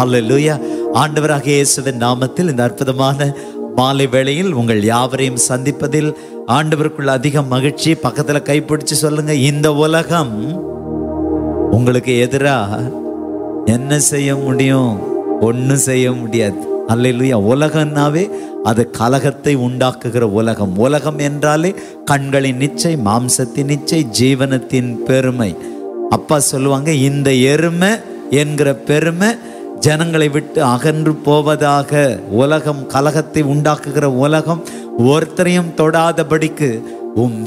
அல்லேலூயா ஆண்டவராக இயேசுவின் நாமத்தில் இந்த அற்புதமான மாலை வேளையில் உங்கள் யாவரையும் சந்திப்பதில் ஆண்டவருக்குள்ள அதிக மகிழ்ச்சி பக்கத்துல கைப்பிடிச்சு சொல்லுங்க இந்த உலகம் உங்களுக்கு எதிரா என்ன செய்ய முடியும் ஒன்றும் செய்ய முடியாது அல்லேலூயா உலகம்னாவே அது கலகத்தை உண்டாக்குகிற உலகம் உலகம் என்றாலே கண்களின் நிச்சை மாம்சத்தின் நிச்சை ஜீவனத்தின் பெருமை அப்பா சொல்லுவாங்க இந்த எருமை என்கிற பெருமை ஜனங்களை விட்டு அகன்று போவதாக உலகம் கலகத்தை உண்டாக்குகிற உலகம் ஒருத்தரையும் தொடாதபடிக்கு உம்